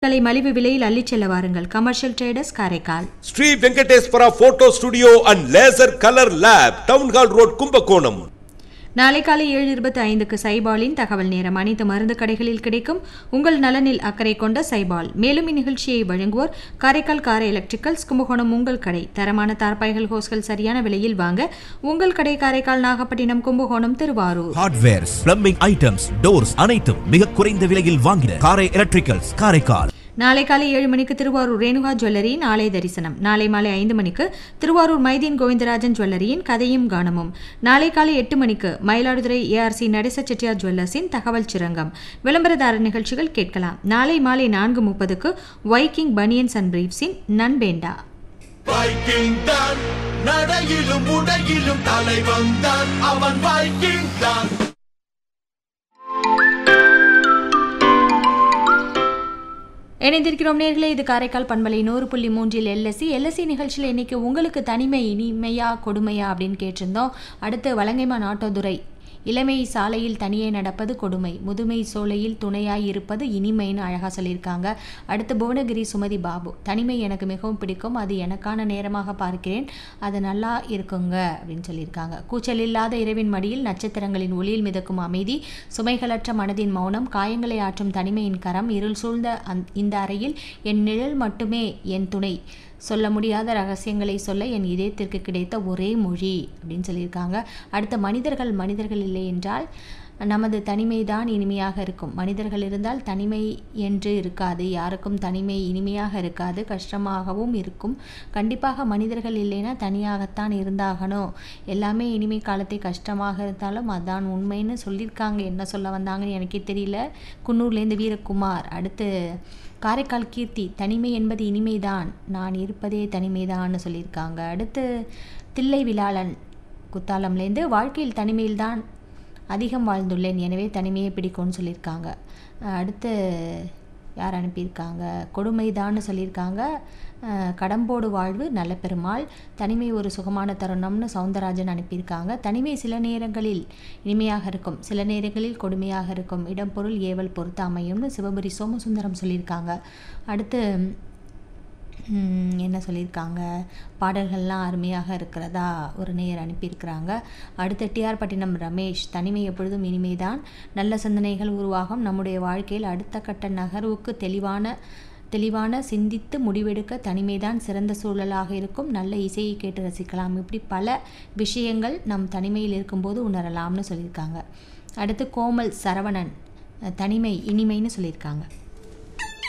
களை மலிவு விலையில் அள்ளிச் செல்ல வாருங்கள் commercial traders Karaikal Sri Venkateswara photo studio and laser colour lab town hall road Kumbakonam நாளை காலை ஏழு இருபத்தி ஐந்துக்கு சைபாலின் தகவல் நேரம் அனைத்து மருந்து கடைகளில் கிடைக்கும் உங்கள் நலனில் அக்கறை கொண்ட சைபால் மேலும் இந்நிகழ்ச்சியை வழங்குவோர் காரைக்கால் காரை எலக்ட்ரிக்கல்ஸ் கும்பகோணம் உங்கள் கடை தரமான தார்பாய்கள் ஹோஸ்கள் சரியான விலையில் வாங்க உங்கள் கடை Karaikal Nagapattinam Kumbakonam Thiruvarur hardwares plumbing items doors அனைத்தும் மிக குறைந்த விலையில் வாங்கின காரை எலக்ட்ரிக்கல்ஸ் காரைக்கால் நாளை காலை ஏழு மணிக்கு திருவாரூர் ரேணுகா ஜுவல்லரியின் ஆலய தரிசனம் நாளை மாலை ஐந்து மணிக்கு திருவாரூர் மைதீன் கோவிந்தராஜன் ஜுவல்லரியின் கதையும் கானமும் நாளை காலை எட்டு மணிக்கு மயிலாடுதுறை ஏஆர்சி நடேச செட்டியார் ஜுவல்லர்ஸின் தகவல் சுரங்கம் விளம்பரதாரர் நிகழ்ச்சிகள் கேட்கலாம் நாளை மாலை நான்கு முப்பதுக்கு வைக்கிங் பனியன்ஸ் அண்ட் பிரீப்ஸின் நன்பேண்டா வைக்கிங் தான் நடையிலும் உடையிலும் தலைவன் தான் அவன் வைக்கிங் தான் இணைந்திருக்கிறோம் நேர்களே இது காரைக்கால் பண்பலை நூறு புள்ளி மூன்றில் எல்எஸ்சி எல்எஸ்சி நிகழ்ச்சியில் இன்னைக்கு உங்களுக்கு தனிமை இனிமையா கொடுமையா அப்படின்னு கேட்டிருந்தோம் அடுத்து வலங்கைமான் ஆட்டோதுரை இளமை சாலையில் தனியே நடப்பது கொடுமை முதுமை சோலையில் துணையாய் இருப்பது இனிமைன்னு அழகாக சொல்லியிருக்காங்க அடுத்து புவனகிரி சுமதி பாபு தனிமை எனக்கு மிகவும் பிடிக்கும் அது எனக்கான நேரமாக பார்க்கிறேன் அது நல்லா இருக்குங்க அப்படின்னு சொல்லியிருக்காங்க கூச்சல் இல்லாத இரவின் மடியில் நட்சத்திரங்களின் ஒளியில் மிதக்கும் அமைதி சுமைகளற்ற மனதின் மௌனம் காயங்களை ஆற்றும் தனிமையின் கரம் இருள் சூழ்ந்த அந் இந்த அறையில் என் நிழல் மட்டுமே என் துணை சொல்ல முடியாத ரகசியங்களை சொல்ல என் இதயத்திற்கு கிடைத்த ஒரே மொழி அப்படின்னு சொல்லியிருக்காங்க அடுத்த மனிதர்கள் மனிதர்கள் இல்லை என்றால் நமது தனிமைதான் இனிமையாக இருக்கும் மனிதர்கள் இருந்தால் தனிமை என்று இருக்காது யாருக்கும் தனிமை இனிமையாக இருக்காது கஷ்டமாகவும் இருக்கும் கண்டிப்பாக மனிதர்கள் இல்லைன்னா தனியாகத்தான் இருந்தாகணும் எல்லாமே இனிமை காலத்தை கஷ்டமாக இருந்தாலும் அதான் உண்மைன்னு சொல்லியிருக்காங்க என்ன சொல்ல வந்தாங்கன்னு எனக்கே தெரியல குன்னூர்லேருந்து வீரகுமார் அடுத்து காரைக்கால் கீர்த்தி தனிமை என்பது இனிமைதான் நான் இருப்பதே தனிமைதான்னு சொல்லியிருக்காங்க அடுத்து தில்லை விழாளன் குத்தாலம்லேருந்து வாழ்க்கையில் தனிமையில்தான் அதிகம் வாழ்ந்துள்ளேன் எனவே தனிமையை பிடிக்கும்னு சொல்லியிருக்காங்க அடுத்து யார் அனுப்பியிருக்காங்க கொடுமைதான்னு சொல்லியிருக்காங்க அஹ், கடம்போடு வாழ்வு நல்ல பெருமாள் தனிமை ஒரு சுகமான தருணம்னு சவுந்தரராஜன் அனுப்பியிருக்காங்க தனிமை சில நேரங்களில் இனிமையாக இருக்கும் சில நேரங்களில் கொடுமையாக இருக்கும் இடம் பொருள் ஏவல் பொறுத்து அமையும்னு சிவபுரி சோமசுந்தரம் சொல்லியிருக்காங்க அடுத்து ம், என்ன சொல்லியிருக்காங்க பாடல்கள்லாம் அருமையாக இருக்கிறதா ஒரு நேயர் அனுப்பியிருக்கிறாங்க அடுத்து டிஆர் பட்டினம் ரமேஷ் தனிமை எப்பொழுதும் இனிமைதான் நல்ல சிந்தனைகள் உருவாகும் நம்முடைய வாழ்க்கையில் அடுத்த கட்ட நகர்வுக்கு தெளிவான தெளிவான சிந்தித்து முடிவெடுக்க தனிமைதான் சிறந்த சூழலாக இருக்கும் நல்ல இசையை கேட்டு ரசிக்கலாம் இப்படி பல விஷயங்கள் நம் தனிமையில் இருக்கும்போது உணரலாம்னு சொல்லியிருக்காங்க அடுத்து கோமல் சரவணன் தனிமை இனிமைன்னு சொல்லியிருக்காங்க